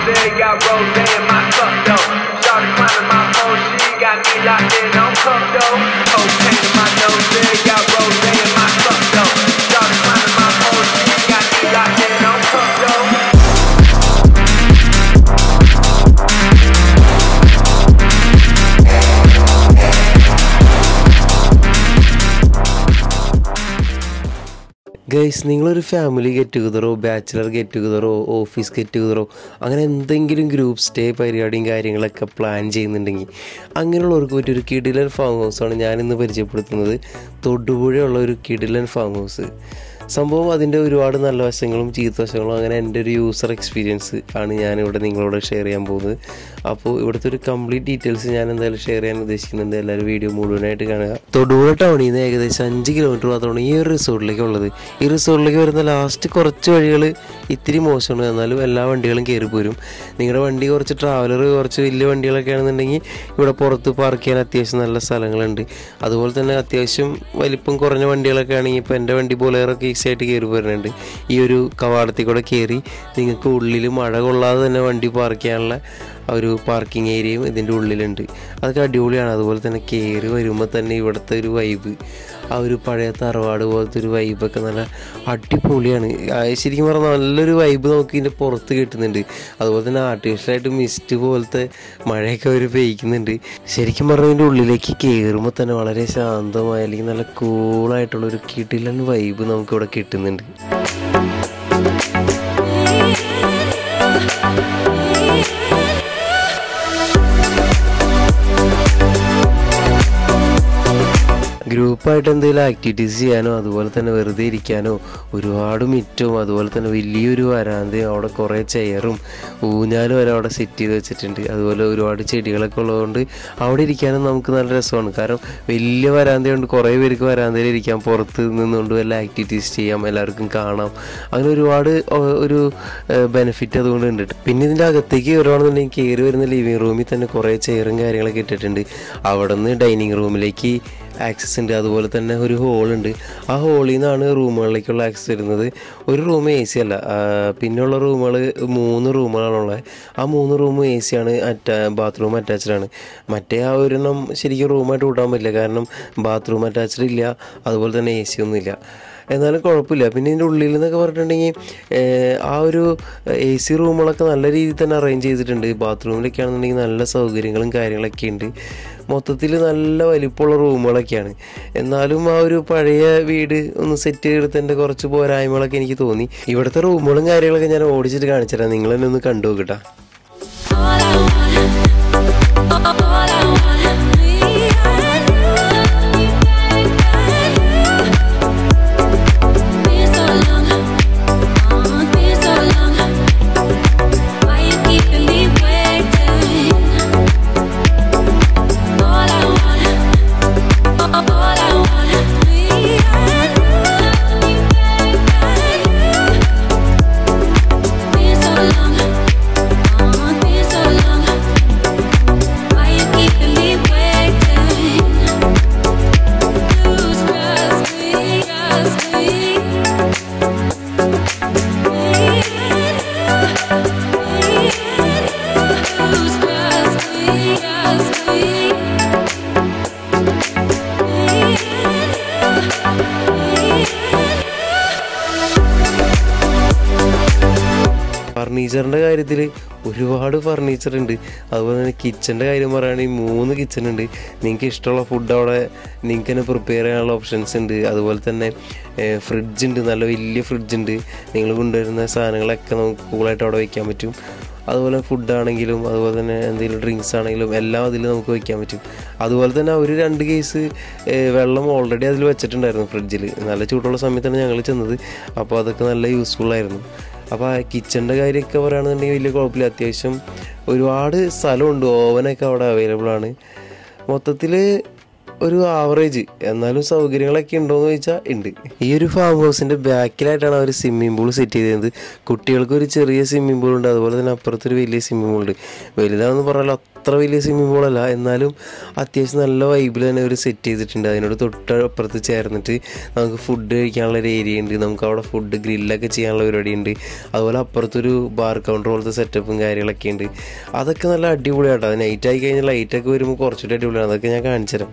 said, got rose in my cup though. Started climbing my phone, she got me locked in on cup though. Cocaine in my nose, said, got rose in my cup though. Started climbing my phone, she got me locked in on cup though. Guys നിങ്ങളൊരു family get ടുഗതറോ bachelor get ടുഗതറോ office get ടുഗതറോ അങ്ങനെ എന്തെങ്കിലും group stay പരിപാടിയും കാര്യങ്ങളൊക്കെ plan ചെയ്യുന്നുണ്ടെങ്കിൽ അങ്ങനെയുള്ളവർക്ക് പറ്റിയൊരു കിടിലൻ ഫാം ഹൗസാണ് ഞാനിന്ന് പരിചയപ്പെടുത്തുന്നത് തൊടുപുഴയുള്ള ഒരു കിടിലൻ ഫാം ഹൗസ് സംഭവം അതിൻ്റെ ഒരുപാട് നല്ല വശങ്ങളും ചീത്ത വശങ്ങളും അങ്ങനെ എൻ്റെ ഒരു യൂസർ എക്സ്പീരിയൻസ് ആണ് ഞാനിവിടെ നിങ്ങളോട് ഷെയർ ചെയ്യാൻ പോകുന്നത് അപ്പോൾ ഇവിടുത്തെ ഒരു കംപ്ലീറ്റ് ഡീറ്റെയിൽസ് ഞാൻ എന്തായാലും ഷെയർ ചെയ്യാൻ ഉദ്ദേശിക്കുന്നുണ്ട് എല്ലാവരും വീഡിയോ മുഴുവനായിട്ട് കാണുക തൊടുപുഴ ടൗണിൽ നിന്ന് ഏകദേശം അഞ്ച് കിലോമീറ്റർ മാത്രമാണ് ഈ ഒരു റിസോർട്ടിലേക്ക് ഉള്ളത് ഈ റിസോർട്ടിലേക്ക് വരുന്ന ലാസ്റ്റ് കുറച്ച് വഴികൾ ഇത്തിരി മോശമാണ് എന്നാലും എല്ലാ വണ്ടികളും കയറി പോരും നിങ്ങളുടെ വണ്ടി കുറച്ച് ട്രാവലർ കുറച്ച് വലിയ വണ്ടികളൊക്കെ ആണെന്നുണ്ടെങ്കിൽ ഇവിടെ പുറത്ത് പാർക്ക് ചെയ്യാൻ അത്യാവശ്യം നല്ല സ്ഥലങ്ങളുണ്ട് അതുപോലെ തന്നെ അത്യാവശ്യം വലിപ്പം കുറഞ്ഞ വണ്ടികളൊക്കെ ആണെങ്കിൽ ഇപ്പോൾ എൻ്റെ വണ്ടി ബോലേറൊക്കെ ഈസി ആയിട്ട് കയറി വരുന്നുണ്ട് ഈ ഒരു കവാടത്തിൽ കൂടെ കയറി നിങ്ങൾക്ക് ഉള്ളിൽ മഴ കൊള്ളാതെ തന്നെ വണ്ടി പാർക്ക് ചെയ്യാനുള്ള ആ ഒരു പാർക്കിംഗ് ഏരിയയും ഇതിൻ്റെ ഉള്ളിലുണ്ട് അതൊക്കെ അടിപൊളിയാണ് അതുപോലെ തന്നെ കയറി വരുമ്പോൾ തന്നെ ഇവിടുത്തെ ഒരു വൈബ് ആ ഒരു പഴയ തറവാട് പോലത്തെ ഒരു വൈബൊക്കെ നല്ല അടിപൊളിയാണ് ആ, ശരിക്കും പറഞ്ഞാൽ നല്ലൊരു വൈബ് നമുക്ക് ഇതിൻ്റെ പുറത്ത് കിട്ടുന്നുണ്ട് അതുപോലെ തന്നെ ആർട്ടിഫിഷ്യലായിട്ട് മിസ്റ്റ് പോലത്തെ മഴയൊക്കെ അവർ പെയ്ക്കുന്നുണ്ട് ശരിക്കും പറഞ്ഞാൽ ഇതിൻ്റെ ഉള്ളിലേക്ക് കയറുമ്പോൾ തന്നെ വളരെ ശാന്തമായ അല്ലെങ്കിൽ നല്ല കൂളായിട്ടുള്ള ഒരു കിടിലൻ വൈബ് നമുക്കിവിടെ കിട്ടുന്നുണ്ട് ഗ്രൂപ്പായിട്ട് എന്തെങ്കിലും ആക്ടിവിറ്റീസ് ചെയ്യാനോ അതുപോലെ തന്നെ വെറുതെ ഇരിക്കാനോ ഒരുപാട് മിറ്റും അതുപോലെ തന്നെ വലിയൊരു വരാന്തയും അവിടെ കുറേ ചെയറും ഊഞ്ഞാലും വരെ അവിടെ സെറ്റ് ചെയ്ത് വെച്ചിട്ടുണ്ട് അതുപോലെ ഒരുപാട് ചെടികളൊക്കെ ഉള്ളതുകൊണ്ട് അവിടെ ഇരിക്കാനും നമുക്ക് നല്ല രസമാണ് കാരണം വലിയ വരാന്തയുണ്ട് കുറേ പേർക്ക് വരാന്തയിൽ ഇരിക്കാം പുറത്ത് നിന്നുകൊണ്ട് വല്ല ആക്ടിവിറ്റീസ് ചെയ്യാം എല്ലാവർക്കും കാണാം അങ്ങനെ ഒരുപാട് ഒ- ഒരു ബെനിഫിറ്റ് അതുകൊണ്ട് ഉണ്ട് ട്ടോ. പിന്നെ ഇതിൻ്റെ അകത്തേക്ക് വരുവാണെന്നുണ്ടെങ്കിൽ കയറി വരുന്ന ലിവിങ് റൂമിൽ തന്നെ കുറേ ചെയറും കാര്യങ്ങളൊക്കെ ഇട്ടിട്ടുണ്ട് അവിടെ നിന്ന് ഡൈനിങ് റൂമിലേക്ക് ആക്സസ് ഉണ്ട് അതുപോലെ തന്നെ ഒരു ഹോളുണ്ട് ആ ഹോളിൽ നിന്നാണ് റൂമുകളിലേക്കുള്ള ആക്സസ് വരുന്നത് ഒരു റൂം എ സി അല്ല ആ, പിന്നെയുള്ള റൂമുകൾ മൂന്ന് റൂമുകളാണുള്ളത് ആ മൂന്ന് റൂമും എ സി ആണ് അറ്റാ ബാത്റൂം അറ്റാച്ച്ഡ് ആണ് മറ്റേ ആ ഒരെണ്ണം ശരിക്കും റൂമായിട്ട് കൂട്ടാൻ പറ്റില്ല കാരണം ബാത്റൂം അറ്റാച്ച്ഡ് ഇല്ല അതുപോലെ തന്നെ എ സി ഒന്നും ഇല്ല എന്നാലും കുഴപ്പമില്ല പിന്നെ ഇതിൻ്റെ ഉള്ളിൽ എന്നൊക്കെ പറഞ്ഞിട്ടുണ്ടെങ്കിൽ ഏഹ്, ആ ഒരു എ സി റൂമുകളൊക്കെ നല്ല രീതിയിൽ തന്നെ അറേഞ്ച് ചെയ്തിട്ടുണ്ട് ബാത്റൂമിലൊക്കെ ആണെന്നുണ്ടെങ്കിൽ നല്ല സൗകര്യങ്ങളും കാര്യങ്ങളൊക്കെ ഉണ്ട് മൊത്തത്തിൽ നല്ല വലിപ്പമുള്ള റൂമുകളൊക്കെയാണ് എന്നാലും ആ ഒരു പഴയ വീട് ഒന്ന് സെറ്റ് ചെയ്തെടുത്തതിൻ്റെ കുറച്ച് പോരായ്മകളൊക്കെ എനിക്ക് തോന്നി ഇവിടുത്തെ റൂമുകളും കാര്യങ്ങളൊക്കെ ഞാൻ ഓടിച്ചിട്ട് കാണിച്ചുതരാം നിങ്ങൾ തന്നെ ഒന്ന് കണ്ടു നോക്കട്ടാ All I want, all I wanna be, I love you, Been so long, oh, been so long. Why you keeping me waiting? All I want, all I wanna be, I love you, Been so long. Oh, been so long. Why you keeping me waiting? Lose trust me, trust me. Lose trust me, trust me. ഫർണിച്ചറിൻ്റെ കാര്യത്തിൽ ഒരുപാട് furniture ഉണ്ട് അതുപോലെ തന്നെ കിച്ചൻ്റെ കാര്യം പറയുകയാണെങ്കിൽ മൂന്ന് kitchen ഉണ്ട് നിങ്ങൾക്ക് ഇഷ്ടമുള്ള ഫുഡ് അവിടെ നിങ്ങൾക്ക് തന്നെ പ്രിപ്പയർ ചെയ്യാനുള്ള ഓപ്ഷൻസ് ഉണ്ട് അതുപോലെ തന്നെ ഫ്രിഡ്ജ് ഉണ്ട് നല്ല വലിയ ഫ്രിഡ്ജ് ഉണ്ട് നിങ്ങൾ കൊണ്ടുവരുന്ന സാധനങ്ങളൊക്കെ നമുക്ക് കൂളായിട്ട് അവിടെ വയ്ക്കാൻ പറ്റും അതുപോലെ ഫുഡ് ആണെങ്കിലും അതുപോലെ തന്നെ എന്തെങ്കിലും ഡ്രിങ്ക്സ് ആണെങ്കിലും എല്ലാം അതിൽ നമുക്ക് വയ്ക്കാൻ പറ്റും അതുപോലെ തന്നെ ഒരു രണ്ട് കേസ് വെള്ളം ഓൾറെഡി അതിൽ വെച്ചിട്ടുണ്ടായിരുന്നു ഫ്രിഡ്ജിൽ നല്ല ചൂടുള്ള സമയത്താണ് ഞങ്ങൾ ചെന്നത് അപ്പോൾ അതൊക്കെ നല്ല യൂസ്ഫുൾ ആയിരുന്നു അപ്പോൾ ആ കിച്ചണിൻ്റെ കാര്യമൊക്കെ പറയുകയാണെന്നുണ്ടെങ്കിൽ വലിയ കുഴപ്പമില്ല അത്യാവശ്യം ഒരുപാട് സ്ഥലമുണ്ട് ഓവനൊക്കെ അവിടെ അവൈലബിൾ ആണ് മൊത്തത്തിൽ ഒരു ആവറേജ് എന്നാലും സൗകര്യങ്ങളൊക്കെ ഉണ്ടോയെന്ന് ചോദിച്ചാൽ ഉണ്ട് ഈ ഒരു ഫാം ഹൗസിൻ്റെ ബാക്കിലായിട്ടാണ് അവർ സ്വിമ്മിംഗ് പൂൾ സെറ്റ് ചെയ്തത് കുട്ടികൾക്ക് ഒരു ചെറിയ സ്വിമ്മിംഗ് പൂൾ ഉണ്ട് അതുപോലെ തന്നെ അപ്പുറത്തൊരു വലിയ സ്വിമ്മിംഗ് പൂൾ ഉണ്ട് വലുതാണെന്ന് പറഞ്ഞാൽ അത്ര അത്ര വലിയ സ്വിമ്മിംഗ് പൂളല്ല എന്നാലും അത്യാവശ്യം നല്ല വൈബിൽ തന്നെ ഒരു സെറ്റ് ചെയ്തിട്ടുണ്ട് അതിനോട് തൊട്ട് അപ്പുറത്ത് ചേർന്നിട്ട് നമുക്ക് ഫുഡ് കഴിക്കാനുള്ള ഒരു ഏരിയ ഉണ്ട് നമുക്ക് അവിടെ ഫുഡ് ഗ്രില്ലൊക്കെ ചെയ്യാനുള്ള പരിപാടി ഉണ്ട് അതുപോലെ അപ്പുറത്തൊരു ബാർ കൗണ്ടർ പോലത്തെ സെറ്റപ്പും കാര്യങ്ങളൊക്കെ ഉണ്ട് അതൊക്കെ നല്ല അടിപൊളിയാട്ടോ അത് നൈറ്റ് ആയി കഴിഞ്ഞാൽ ലൈറ്റൊക്കെ വരുമ്പോൾ കുറച്ചുകൂടി അടിപൊളിയാണ് അതൊക്കെ ഞാൻ കാണിച്ചു തരാം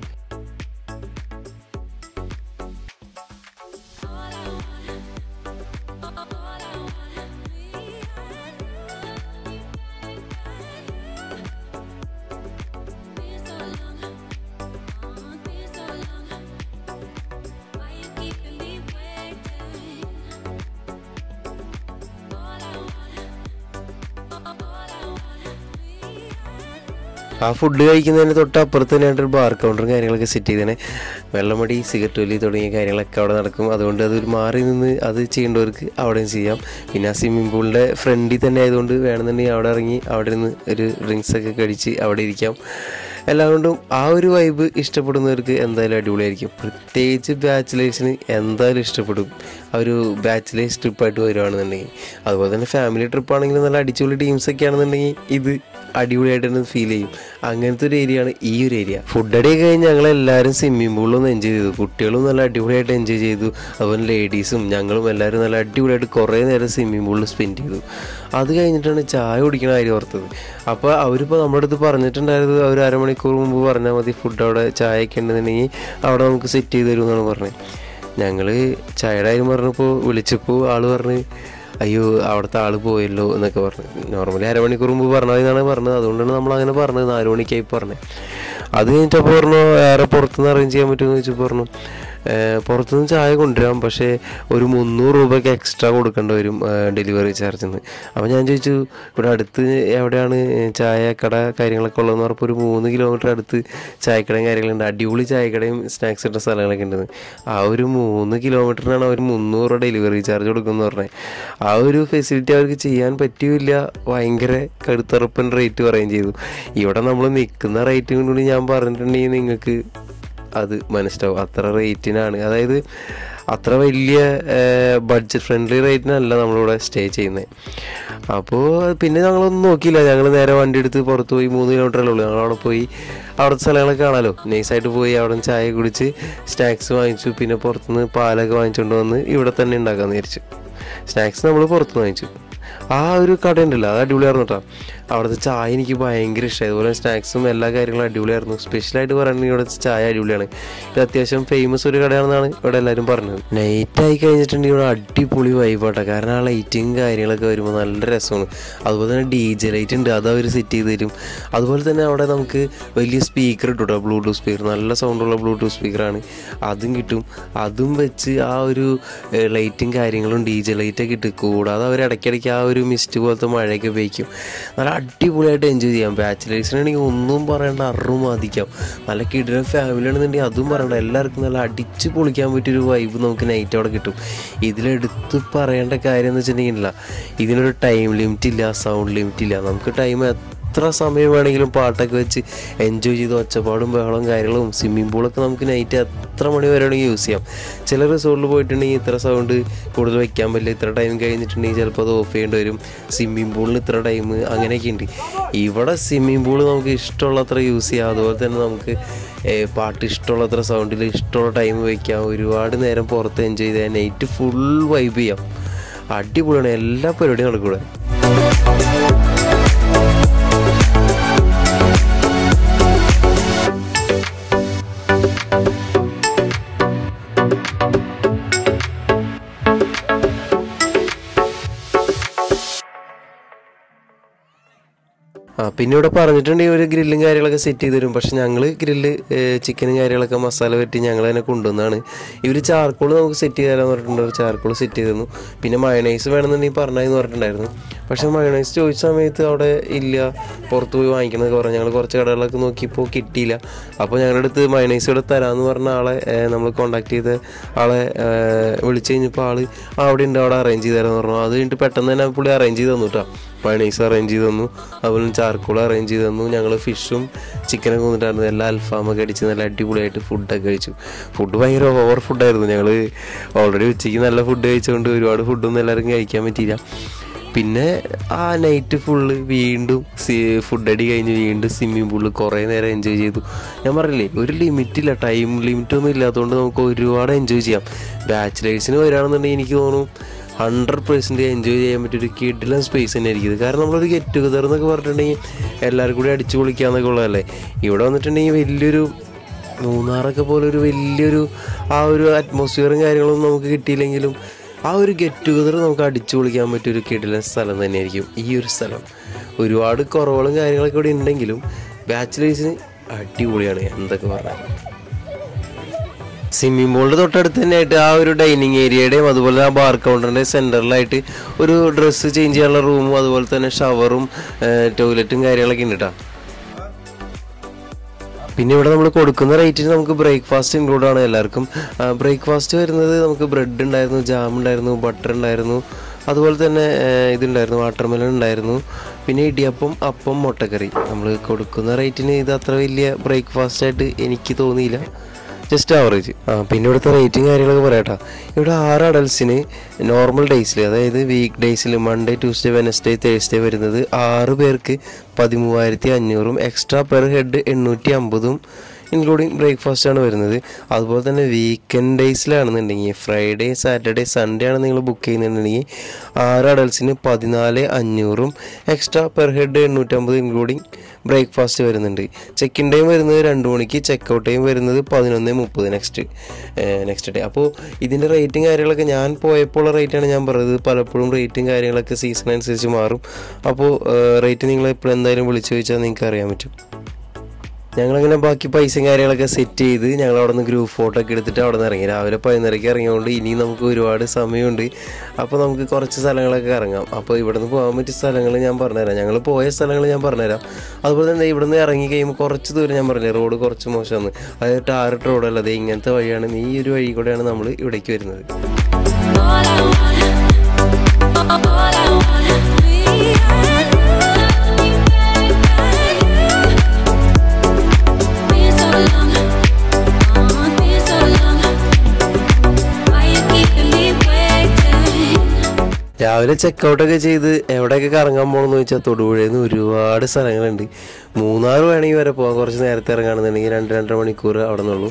ആ ഫുഡ് കഴിക്കുന്നതിന് തൊട്ട് അപ്പുറത്ത് തന്നെയായിട്ട് ഒരു ബാർ കൗണ്ടറും കാര്യങ്ങളൊക്കെ സെറ്റ് ചെയ്തേനെ വെള്ളമടി സിഗരറ്റ് വലി തുടങ്ങിയ കാര്യങ്ങളൊക്കെ അവിടെ നടക്കും അതുകൊണ്ട് അതൊരു മാറി നിന്ന് അത് ചെയ്യേണ്ടവർക്ക് അവിടെയും ചെയ്യാം പിന്നെ ആ സ്വിമ്മിംഗ് പൂളിൻ്റെ ഫ്രണ്ടിൽ തന്നെ ആയതുകൊണ്ട് വേണമെന്നുണ്ടെങ്കിൽ അവിടെ ഇറങ്ങി അവിടെ നിന്ന് ഒരു ഡ്രിങ്ക്സ് ഒക്കെ കഴിച്ച് അവിടെ ഇരിക്കാം എല്ലാം കൊണ്ടും ആ ഒരു വൈബ് ഇഷ്ടപ്പെടുന്നവർക്ക് എന്തായാലും അടിപൊളിയായിരിക്കും പ്രത്യേകിച്ച് ബാച്ചിലേഴ്സിന് എന്തായാലും ഇഷ്ടപ്പെടും ആ ഒരു ബാച്ചിലേഴ്സ് ട്രിപ്പായിട്ട് വരുവാണെന്നുണ്ടെങ്കിൽ അതുപോലെ തന്നെ ഫാമിലി ട്രിപ്പാണെങ്കിലും നല്ല അടിച്ചുപൊളി ടീംസൊക്കെ ആണെന്നുണ്ടെങ്കിൽ ഇത് അടിപൊളിയായിട്ട് തന്നെ ഫീൽ ചെയ്യും അങ്ങനത്തെ ഒരു ഏരിയയാണ് ഈ ഒരു ഏരിയ ഫുഡ് അടി കഴിഞ്ഞ് ഞങ്ങൾ എല്ലാവരും സ്വിമ്മിംഗ് പൂളിലൊന്ന് എൻജോയ് ചെയ്തു കുട്ടികളും നല്ല അടിപൊളിയായിട്ട് എൻജോയ് ചെയ്തു അതുപോലെ ലേഡീസും ഞങ്ങളും എല്ലാവരും നല്ല അടിപൊളിയായിട്ട് കുറേ നേരം സ്വിമ്മിംഗ് പൂളിൽ സ്പെൻഡ് ചെയ്തു അത് കഴിഞ്ഞിട്ടാണ് ചായ കുടിക്കണ കാര്യം ഓർത്തത് അപ്പോൾ അവരിപ്പോൾ നമ്മുടെ അടുത്ത് പറഞ്ഞിട്ടുണ്ടായിരുന്നത് ഒരു അരമണിക്കൂർ മുമ്പ് പറഞ്ഞാൽ മതി ഫുഡ് അവിടെ ചായയൊക്കെ ഉണ്ടെന്നുണ്ടെങ്കിൽ അവിടെ നമുക്ക് സെറ്റ് ചെയ്ത് തരും എന്നാണ് പറഞ്ഞത് ഞങ്ങൾ ചായയുടെ കാര്യം പറഞ്ഞപ്പോൾ വിളിച്ചപ്പോൾ ആള് പറഞ്ഞ് അയ്യോ അവിടുത്തെ ആള് പോയല്ലോ എന്നൊക്കെ പറഞ്ഞു നോർമലി അരമണിക്കൂർ മുമ്പ് പറഞ്ഞാൽ എന്നാണ് പറഞ്ഞത് അതുകൊണ്ടാണ് നമ്മൾ അങ്ങനെ പറഞ്ഞത് നാല് മണിക്കായി പറഞ്ഞത് അത് കഴിഞ്ഞിട്ടപ്പോൾ പറഞ്ഞു വേറെ പുറത്തുനിന്ന് അറേഞ്ച് ചെയ്യാൻ പറ്റുമെന്ന് ചോദിച്ചപ്പോൾ പറഞ്ഞു ഏഹ് പുറത്തുനിന്ന് ചായ കൊണ്ടുവരാം പക്ഷേ ഒരു മുന്നൂറ് രൂപയ്ക്ക് എക്സ്ട്രാ കൊടുക്കേണ്ടി വരും ഡെലിവറി ചാർജിൽ നിന്ന് അപ്പോൾ ഞാൻ ചോദിച്ചു ഇവിടെ അടുത്ത് എവിടെയാണ് ചായ കട കാര്യങ്ങളൊക്കെ ഉള്ളതെന്ന് പറഞ്ഞപ്പോൾ ഒരു മൂന്ന് കിലോമീറ്റർ അടുത്ത് ചായക്കടയും കാര്യങ്ങളുണ്ട് അടിപൊളി ചായക്കടയും സ്നാക്സ് ഇട്ട സ്ഥലങ്ങളൊക്കെ ഉണ്ട് ആ ഒരു മൂന്ന് കിലോമീറ്ററിനാണ് അവർ മുന്നൂറ് രൂപ ഡെലിവറി ചാർജ് കൊടുക്കുമെന്ന് പറഞ്ഞത് ആ ഒരു ഫെസിലിറ്റി അവർക്ക് ചെയ്യാൻ പറ്റിയില്ല ഭയങ്കര കടുത്തറപ്പൻ റേറ്റ് പറയുകയും ചെയ്തു ഇവിടെ നമ്മൾ നിൽക്കുന്ന റേറ്റ് കൊണ്ട് ഞാൻ പറഞ്ഞിട്ടുണ്ടെങ്കിൽ നിങ്ങൾക്ക് അത് മനസ്സിലാവും അത്ര റേറ്റിനാണ് അതായത് അത്ര വലിയ ബഡ്ജറ്റ് ഫ്രണ്ട്ലി റേറ്റിനല്ല നമ്മളിവിടെ സ്റ്റേ ചെയ്യുന്നത് അപ്പോൾ പിന്നെ ഞങ്ങളൊന്നും നോക്കിയില്ല ഞങ്ങൾ നേരെ വണ്ടി എടുത്ത് പുറത്ത് പോയി മൂന്ന് കിലോമീറ്ററല്ലേ ഉള്ളൂ ഞങ്ങൾ അവിടെ പോയി അവിടുത്തെ സ്ഥലങ്ങളൊക്കെ കാണാമല്ലോ നൈസായിട്ട് പോയി അവിടെ നിന്ന് ചായ കുടിച്ച് സ്നാക്സ് വാങ്ങിച്ചു പിന്നെ പുറത്തുനിന്ന് പാലൊക്കെ വാങ്ങിച്ചുകൊണ്ട് വന്ന് ഇവിടെ തന്നെ ഉണ്ടാക്കാമെന്ന് വിചാരിച്ചു സ്നാക്സ് നമ്മൾ പുറത്തുനിന്ന് വാങ്ങിച്ചു ആ ഒരു കട ഉണ്ടല്ലോ അത് അടിപൊളിയായിരുന്നു കേട്ടോ അവിടുത്തെ ചായ എനിക്ക് ഭയങ്കര ഇഷ്ടമായി അതുപോലെ സ്നാക്സും എല്ലാ കാര്യങ്ങളും അടിപൊളിയായിരുന്നു സ്പെഷ്യലായിട്ട് പറയുകയാണെങ്കിൽ ഇവിടുത്തെ ചായ അടിപൊളിയാണ് ഇത് അത്യാവശ്യം ഫേമസ് ഒരു കടയാണെന്നാണ് ഇവിടെ എല്ലാവരും പറഞ്ഞത് നൈറ്റ് ആയി കഴിഞ്ഞിട്ടുണ്ടെങ്കിൽ ഇവിടെ അടിപൊളി വൈബാട്ടോ കാരണം ആ ലൈറ്റിങ് കാര്യങ്ങളൊക്കെ വരുമ്പോൾ നല്ല രസമാണ് അതുപോലെ തന്നെ ഡി ജെ ലൈറ്റ് ഉണ്ട് അത് അവർ സെറ്റ് ചെയ്ത് തരും അതുപോലെ തന്നെ അവിടെ നമുക്ക് വലിയ സ്പീക്കർ ഇട്ടു കേട്ടോ ബ്ലൂടൂത്ത് സ്പീക്കർ നല്ല സൗണ്ടുള്ള ബ്ലൂടൂത്ത് സ്പീക്കറാണ് അതും കിട്ടും അതും വെച്ച് ആ ഒരു ലൈറ്റും കാര്യങ്ങളും ഡി ജെ ലൈറ്റൊക്കെ ഇട്ട് കൂടാതെ അവർ ഇടയ്ക്കിടയ്ക്ക് ആ ഒരു മിസ്റ്റ് പോലത്തെ മഴയൊക്കെ ഉപയോഗിക്കും നല്ല അടിപൊളിയായിട്ട് എൻജോയ് ചെയ്യാം ബാച്ചിലേഴ്സിനാണെങ്കിൽ ഒന്നും പറയേണ്ട അറും ബാധിക്കാം നല്ല കിടിലൻ ഫാമിലി ആണെന്നുണ്ടെങ്കിൽ അതും പറയണ്ട എല്ലാവർക്കും നല്ല അടിച്ച് പൊളിക്കാൻ പറ്റിയൊരു വൈബ് നമുക്ക് നൈറ്റ് അവിടെ കിട്ടും ഇതിലെടുത്ത് പറയേണ്ട കാര്യം എന്ന് വെച്ചിട്ടുണ്ടെങ്കിൽ ഇതിനൊരു ടൈം ലിമിറ്റ് ഇല്ല സൗണ്ട് ലിമിറ്റ് ഇല്ല നമുക്ക് ടൈം എത്ര സമയം വേണമെങ്കിലും പാട്ടൊക്കെ വെച്ച് എൻജോയ് ചെയ്ത് ഒച്ചപ്പാടും ബഹളവും കാര്യങ്ങളും സ്വിമ്മിംഗ് പൂളൊക്കെ നമുക്ക് നൈറ്റ് എത്ര മണി വരെ വേണമെങ്കിൽ യൂസ് ചെയ്യാം ചില റിസോർട്ടിൽ പോയിട്ടുണ്ടെങ്കിൽ ഇത്ര സൗണ്ട് കൂടുതൽ വെക്കാൻ പറ്റില്ല ഇത്ര ടൈം കഴിഞ്ഞിട്ടുണ്ടെങ്കിൽ ചിലപ്പോൾ അത് ഓഫ് ചെയ്യേണ്ടി വരും സ്വിമ്മിംഗ് പൂളിന് ഇത്ര ടൈം അങ്ങനെയൊക്കെ ഉണ്ട് ഇവിടെ സ്വിമ്മിംഗ് പൂൾ നമുക്ക് ഇഷ്ടമുള്ളത്ര യൂസ് ചെയ്യാം അതുപോലെ തന്നെ നമുക്ക് ഏഹ്, പാട്ട് ഇഷ്ടമുള്ളത്ര സൗണ്ടിൽ ഇഷ്ടമുള്ള ടൈം വയ്ക്കാം ഒരുപാട് നേരം പുറത്ത് എൻജോയ് ചെയ്താൽ നൈറ്റ് ഫുൾ വൈബ് ചെയ്യാം അടിപൊളിയാണ് എല്ലാ പരിപാടിയും നടക്കൂടെ ആ പിന്നെ ഇവിടെ പറഞ്ഞിട്ടുണ്ടെങ്കിൽ ഒരു ഗ്രില്ലും കാര്യങ്ങളൊക്കെ സെറ്റ് ചെയ്ത് തരും പക്ഷെ ഞങ്ങൾ ഗ്രില്ല് ചിക്കനും കാര്യങ്ങളൊക്കെ മസാല പറ്റി ഞങ്ങൾ തന്നെ കൊണ്ടുവന്നതാണ് ഇവർ ചാർക്കോൾ നമുക്ക് സെറ്റ് ചെയ്ത് തരാമെന്ന് പറഞ്ഞിട്ടുണ്ട് ചാർക്കോൾ സെറ്റ് ചെയ്ത് തന്നു പിന്നെ മയണൈസ് വേണമെന്നുണ്ടെങ്കിൽ പറഞ്ഞതെന്ന് പറഞ്ഞിട്ടുണ്ടായിരുന്നു പക്ഷെ മയണൈസ് ചോദിച്ച സമയത്ത് അവിടെ ഇല്ല പുറത്ത് പോയി വാങ്ങിക്കണമെന്നൊക്കെ പറഞ്ഞു ഞങ്ങൾ കുറച്ച് കടകളൊക്കെ നോക്കിയപ്പോൾ കിട്ടിയില്ല അപ്പോൾ ഞങ്ങളുടെ അടുത്ത് മയണൈസ് ഇവിടെ തരാമെന്ന് പറഞ്ഞ ആളെ നമ്മൾ കോൺടാക്ട് ചെയ്ത ആളെ ഏഹ്, വിളിച്ച് കഴിഞ്ഞപ്പോൾ ആൾ അവിടെ ഉണ്ട് അവിടെ അറേഞ്ച് ചെയ്ത് തരാമെന്ന് പറഞ്ഞു അത് കഴിഞ്ഞിട്ട് പെട്ടെന്ന് തന്നെ പുള്ളി അറേഞ്ച് ചെയ്ത് തന്നു കേട്ടോ മയണൈസ് അറേഞ്ച് ചെയ്ത് തന്നു അതുപോലെ ചാർക്കോൾ അറേഞ്ച് ചെയ്ത് തന്നു ഞങ്ങൾ ഫിഷും ചിക്കനൊക്കെ വന്നിട്ടായിരുന്നു എല്ലാ അൽഫാമൊക്കെ അടിച്ച് നല്ല അടിപൊളിയായിട്ട് ഫുഡൊക്കെ കഴിച്ചു ഫുഡ് ഭയങ്കര ഓവർ ഫുഡായിരുന്നു ഞങ്ങൾ ഓൾറെഡി ഉച്ചയ്ക്ക് നല്ല ഫുഡ് കഴിച്ചുകൊണ്ട് ഒരുപാട് ഫുഡൊന്നും എല്ലാവർക്കും കഴിക്കാൻ പറ്റിയില്ല പിന്നെ ആ നൈറ്റ് ഫുള്ള് വീണ്ടും ഫുഡ് അടി കഴിഞ്ഞ് വീണ്ടും സ്വിമ്മിംഗ് പൂളിൽ കുറേ നേരം എൻജോയ് ചെയ്തു ഞാൻ പറഞ്ഞില്ലേ ഒരു ലിമിറ്റില്ല ടൈം ലിമിറ്റ് ഒന്നും ഇല്ലാത്തതുകൊണ്ട് നമുക്ക് ഒരുപാട് എൻജോയ് ചെയ്യാം ബാച്ചിലേഴ്സിന് വരികയാണെന്നുണ്ടെങ്കിൽ എനിക്ക് തോന്നുന്നു ഹൺഡ്രഡ് പെർസെൻറ്റ് എൻജോയ് ചെയ്യാൻ പറ്റിയൊരു കിഡിലും സ്പേസ് തന്നെ ആയിരിക്കും ഇത് കാരണം നമ്മളൊരു ഗെറ്റ് ടുഗദർ എന്നൊക്കെ പറഞ്ഞിട്ടുണ്ടെങ്കിൽ എല്ലാവരും കൂടി അടിച്ചു പൊളിക്കാന്നൊക്കെ ഉള്ളതല്ലേ ഇവിടെ വന്നിട്ടുണ്ടെങ്കിൽ വലിയൊരു മൂന്നാറൊക്കെ പോലെ ഒരു വലിയൊരു ആ ഒരു അറ്റ്മോസ്ഫിയറും കാര്യങ്ങളൊന്നും നമുക്ക് കിട്ടിയില്ലെങ്കിലും ആ ഒരു ഗെറ്റ് ടുഗദർ നമുക്ക് അടിച്ചു പൊളിക്കാൻ പറ്റിയൊരു കിടിലൻ സ്ഥലം തന്നെയായിരിക്കും ഈ ഒരു സ്ഥലം ഒരുപാട് കുറവുകളും കാര്യങ്ങളൊക്കെ ഇവിടെ ഉണ്ടെങ്കിലും ബാച്ചിലേഴ്സിന് അടിപൊളിയാണ് എന്തൊക്കെ പറഞ്ഞാൽ സ്വിമ്മിംഗ് പൂളിൻ്റെ തൊട്ടടുത്ത് തന്നെയായിട്ട് ആ ഒരു ഡൈനിങ് ഏരിയയുടെയും അതുപോലെ ആ ബാർ കൗണ്ടറിൻ്റെ സെൻറ്ററിലായിട്ട് ഒരു ഡ്രസ്സ് ചേഞ്ച് ചെയ്യാനുള്ള റൂമും അതുപോലെ തന്നെ ഷവറും ടോയ്ലറ്റും കാര്യങ്ങളൊക്കെ ഉണ്ട് കേട്ടോ പിന്നെ ഇവിടെ നമ്മൾ കൊടുക്കുന്ന റേറ്റിന് നമുക്ക് ബ്രേക്ക്ഫാസ്റ്റ് ഇൻക്ലൂഡ് ആണ് എല്ലാവർക്കും ബ്രേക്ക്ഫാസ്റ്റ് വരുന്നത് നമുക്ക് ബ്രെഡ് ഉണ്ടായിരുന്നു ജാം ഉണ്ടായിരുന്നു ബട്ടർ ഉണ്ടായിരുന്നു അതുപോലെ തന്നെ ആ, ഇതുണ്ടായിരുന്നു വാട്ടർമെലൺ ഉണ്ടായിരുന്നു പിന്നെ ഇടിയപ്പം അപ്പം മുട്ടക്കറി നമ്മൾ കൊടുക്കുന്ന റേറ്റിന് ഇത് അത്ര വലിയ ബ്രേക്ക്ഫാസ്റ്റ് ആയിട്ട് എനിക്ക് തോന്നിയില്ല ജസ്റ്റ് ആവറേജ് ആ പിന്നെ ഇവിടുത്തെ റേറ്റിംഗ് കാര്യങ്ങളൊക്കെ പറയാട്ടോ ഇവിടെ ആറ് അഡൽസിന് നോർമൽ ഡേയ്സിൽ അതായത് വീക്ക് ഡേയ്സിൽ മൺഡേ ട്യൂസ്ഡേ വെനസ്ഡേ തേഴ്സ്ഡേ വരുന്നത് ആറ് പേർക്ക് പതിമൂവായിരത്തി അഞ്ഞൂറും എക്സ്ട്രാ പെർ ഹെഡ് എണ്ണൂറ്റി അമ്പതും ഇൻക്ലൂഡിങ് ബ്രേക്ക്ഫാസ്റ്റ് ആണ് വരുന്നത് അതുപോലെ തന്നെ വീക്കെൻഡ് ഡേയ്സിലാണെന്നുണ്ടെങ്കിൽ ഫ്രൈഡേ സാറ്റർഡേ സൺഡേ ആണ് നിങ്ങൾ ബുക്ക് ചെയ്യുന്നുണ്ടെങ്കിൽ ആറ് അഡൽസിന് പതിനാല് അഞ്ഞൂറും എക്സ്ട്രാ പെർ ഹെഡ് എണ്ണൂറ്റമ്പത് ഇൻക്ലൂഡിങ് ബ്രേക്ക്ഫാസ്റ്റ് വരുന്നുണ്ട് ചെക്ക് ഇൻ ടൈം വരുന്നത് രണ്ട് മണിക്ക് ചെക്ക് ഔട്ട് ടൈം വരുന്നത് പതിനൊന്ന് മുപ്പത് നെക്സ്റ്റ് നെക്സ്റ്റ് ഡേ അപ്പോൾ ഇതിൻ്റെ റേറ്റും കാര്യങ്ങളൊക്കെ ഞാൻ പോയപ്പോൾ റേറ്റാണ് ഞാൻ പറയുന്നത് പലപ്പോഴും റേറ്റും കാര്യങ്ങളൊക്കെ സീസൺ അനുസരിച്ച് മാറും അപ്പോൾ റേറ്റ് നിങ്ങൾ എപ്പോഴും എന്തായാലും വിളിച്ചു ചോദിച്ചാൽ നിങ്ങൾക്ക് അറിയാൻ പറ്റും ഞങ്ങളങ്ങനെ ബാക്കി പൈസയും കാര്യങ്ങളൊക്കെ സെറ്റ് ചെയ്ത് ഞങ്ങൾ അവിടെ നിന്ന് ഗ്രൂപ്പ് ഫോട്ടോ ഒക്കെ എടുത്തിട്ട് അവിടെ നിന്ന് ഇറങ്ങി രാവിലെ പതിനൊന്നരയ്ക്ക് ഇറങ്ങിയതുകൊണ്ട് ഇനി നമുക്ക് ഒരുപാട് സമയമുണ്ട് അപ്പോൾ നമുക്ക് കുറച്ച് സ്ഥലങ്ങളൊക്കെ ഇറങ്ങാം അപ്പോൾ ഇവിടെ നിന്ന് പോകാൻ പറ്റിയ സ്ഥലങ്ങൾ ഞാൻ പറഞ്ഞുതരാം ഞങ്ങൾ പോയ സ്ഥലങ്ങൾ ഞാൻ പറഞ്ഞുതരാം അതുപോലെ തന്നെ ഇവിടെ നിന്ന് ഇറങ്ങി കഴിയുമ്പോൾ കുറച്ച് ദൂരം ഞാൻ പറഞ്ഞില്ലേ റോഡ് കുറച്ച് മോശമാണ് അതായത് ടാറിട്ട് റോഡല്ല അത് ഇങ്ങനത്തെ വഴിയാണ് ഈ ഒരു വഴി കൂടെയാണ് നമ്മൾ ഇവിടേക്ക് വരുന്നത് All I want, all I want, me and you, been so long, oh, been so long. Why you keeping me waiting? രാവിലെ ചെക്കൗട്ടൊക്കെ ചെയ്ത് എവിടെയൊക്കെ കറങ്ങാൻ പോകണമെന്ന് ചോദിച്ചാൽ തൊടുപുഴയിൽ നിന്ന് ഒരുപാട് സ്ഥലങ്ങളുണ്ട് മൂന്നാർ വേണമെങ്കിൽ വരെ പോകാം കുറച്ച് നേരത്തെ ഇറങ്ങുകയാണെന്നുണ്ടെങ്കിൽ രണ്ട് രണ്ടര മണിക്കൂർ അവിടെ നിന്നുള്ളൂ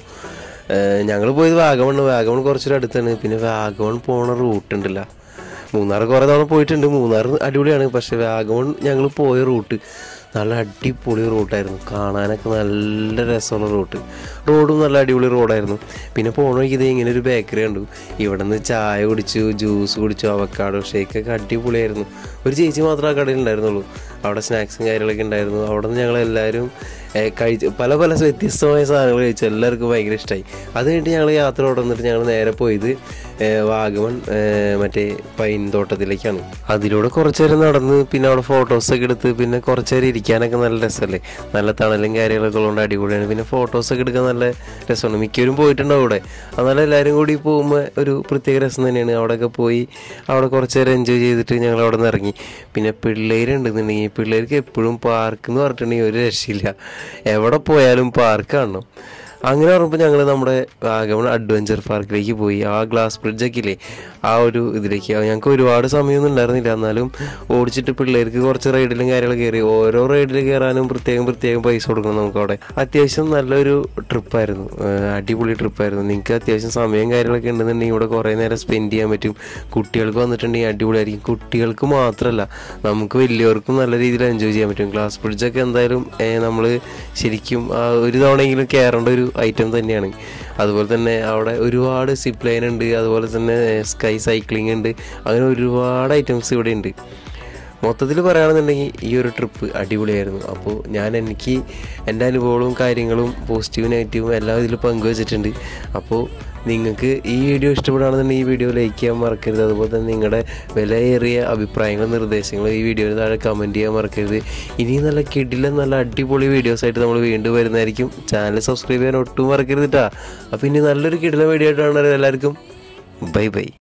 ഞങ്ങൾ പോയത് വാഗമണ് വാഗമൺ കുറച്ചൊരു അടുത്താണ് പിന്നെ വാഗമൺ പോണ റൂട്ട് ഉണ്ടല്ല മൂന്നാർ കുറേ തവണ പോയിട്ടുണ്ട് മൂന്നാർ അടിപൊളിയാണ് പക്ഷേ വാഗമൺ ഞങ്ങൾ പോയ റൂട്ട് നല്ല അടിപൊളി റൂട്ടായിരുന്നു കാണാനൊക്കെ നല്ല രസമുള്ള റൂട്ട് റോഡും നല്ല അടിപൊളി റോഡായിരുന്നു പിന്നെ പോണ വഴിക്ക് ഇത് ഇങ്ങനെ ഒരു ബേക്കറി കണ്ടു ഇവിടെ നിന്ന് ചായ കുടിച്ചു ജ്യൂസ് കുടിച്ചു അവക്കാടോ ഷേക്കൊക്കെ അടിപൊളിയായിരുന്നു ഒരു ചേച്ചി മാത്രമേ ആ കടയിൽ ഉണ്ടായിരുന്നുള്ളൂ അവിടെ സ്നാക്സും കാര്യങ്ങളൊക്കെ ഉണ്ടായിരുന്നു അവിടെ നിന്ന് ഞങ്ങളെല്ലാവരും ഏഹ്, കഴിച്ച് പല പല വ്യത്യസ്തമായ സാധനങ്ങൾ കഴിച്ചു എല്ലാവർക്കും ഭയങ്കര ഇഷ്ടമായി അത് കഴിഞ്ഞിട്ട് ഞങ്ങൾ യാത്ര തുടർന്നിട്ട് ഞങ്ങൾ നേരെ പോയത് ഏഹ്, വാഗമൺ ഏഹ്, മറ്റേ പൈൻ തോട്ടത്തിലേക്കാണ് അതിലൂടെ കുറച്ച് നേരം നടന്ന് പിന്നെ അവിടെ ഫോട്ടോസൊക്കെ എടുത്ത് പിന്നെ കുറച്ച് നേരം ഇരിക്കാനൊക്കെ നല്ല രസമല്ലേ നല്ല തണലും കാര്യങ്ങളൊക്കെ ഉള്ളതുകൊണ്ട് അടിപൊളിയാണ് പിന്നെ ഫോട്ടോസൊക്കെ എടുക്കാൻ നല്ല രസമാണ് മിക്കവരും പോയിട്ടുണ്ടാവും അവിടെ എന്നാലും എല്ലാവരും കൂടി പോകുമ്പോൾ ഒരു പ്രത്യേക രസം തന്നെയാണ് അവിടെയൊക്കെ പോയി അവിടെ കുറച്ച് നേരം എൻജോയ് ചെയ്തിട്ട് ഞങ്ങൾ അവിടെ നിന്ന് ഇറങ്ങി പിന്നെ പിള്ളേരുണ്ടെന്നുണ്ടെങ്കിൽ പിള്ളേർക്ക് എപ്പോഴും പാർക്ക് എന്ന് പറഞ്ഞിട്ടുണ്ടെങ്കിൽ ഒരു രക്ഷയില്ല എവിടെ പോയാലും പാർക്ക് കാണണം അങ്ങനെ പറയുമ്പോൾ ഞങ്ങൾ നമ്മുടെ വാഗമൺ അഡ്വഞ്ചർ പാർക്കിലേക്ക് പോയി ആ ഗ്ലാസ് ബ്രിഡ്ജൊക്കെ ഇല്ലേ ആ ഒരു ഇതിലേക്ക് ആ ഞങ്ങൾക്ക് ഒരുപാട് സമയമൊന്നും ഉണ്ടായിരുന്നില്ല എന്നാലും ഓടിച്ചിട്ട് പിള്ളേർക്ക് കുറച്ച് റൈഡിലും കാര്യങ്ങളും കയറി ഓരോ റൈഡിൽ കയറാനും പ്രത്യേകം പ്രത്യേകം പൈസ കൊടുക്കണം നമുക്ക് അവിടെ അത്യാവശ്യം നല്ലൊരു ട്രിപ്പായിരുന്നു അടിപൊളി ട്രിപ്പായിരുന്നു നിങ്ങൾക്ക് അത്യാവശ്യം സമയം കാര്യങ്ങളൊക്കെ ഉണ്ടെന്നുണ്ടെങ്കിൽ ഇവിടെ കുറേ നേരം സ്പെൻഡ് ചെയ്യാൻ പറ്റും കുട്ടികൾക്ക് വന്നിട്ടുണ്ടെങ്കിൽ അടിപൊളിയായിരിക്കും കുട്ടികൾക്ക് മാത്രമല്ല നമുക്ക് വലിയവർക്കും നല്ല രീതിയിൽ എൻജോയ് ചെയ്യാൻ പറ്റും ഗ്ലാസ് ബ്രിഡ്ജൊക്കെ എന്തായാലും നമ്മൾ ശരിക്കും ആ ഒരു തവണയെങ്കിലും കയറേണ്ട ഒരു ഐറ്റം തന്നെയാണ് അതുപോലെ തന്നെ അവിടെ ഒരുപാട് സിപ്പ് ലൈൻ ഉണ്ട് അതുപോലെ തന്നെ സ്കൈ സൈക്ലിംഗ് ഉണ്ട് അങ്ങനെ ഒരുപാട് ഐറ്റംസ് ഇവിടെ ഉണ്ട് മൊത്തത്തിൽ പറയുകയാണെന്നുണ്ടെങ്കിൽ ഈ ഒരു ട്രിപ്പ് അടിപൊളിയായിരുന്നു അപ്പോൾ ഞാൻ എനിക്ക് എൻ്റെ അനുഭവങ്ങളും കാര്യങ്ങളും പോസിറ്റീവും നെഗറ്റീവും എല്ലാം ഇതിൽ പങ്കുവച്ചിട്ടുണ്ട് അപ്പോൾ നിങ്ങൾക്ക് ഈ വീഡിയോ ഇഷ്ടപ്പെടുകയാണെന്നുണ്ടെങ്കിൽ ഈ വീഡിയോ ലൈക്ക് ചെയ്യാൻ മറക്കരുത് അതുപോലെ തന്നെ നിങ്ങളുടെ വിലയേറിയ അഭിപ്രായങ്ങളും നിർദ്ദേശങ്ങളും ഈ വീഡിയോയിൽ താഴെ കമൻറ്റ് ചെയ്യാൻ മറക്കരുത് ഇനി നല്ല കിടില നല്ല അടിപൊളി വീഡിയോസ് ആയിട്ട് നമ്മൾ വീണ്ടും വരുന്നതായിരിക്കും ചാനൽ സബ്സ്ക്രൈബ് ചെയ്യാൻ ഒട്ടും മറക്കരുത് കേട്ടോ അപ്പോൾ ഇനി നല്ലൊരു കിടില വീഡിയോ ആയിട്ടാണ് എല്ലാവർക്കും ബൈ ബൈ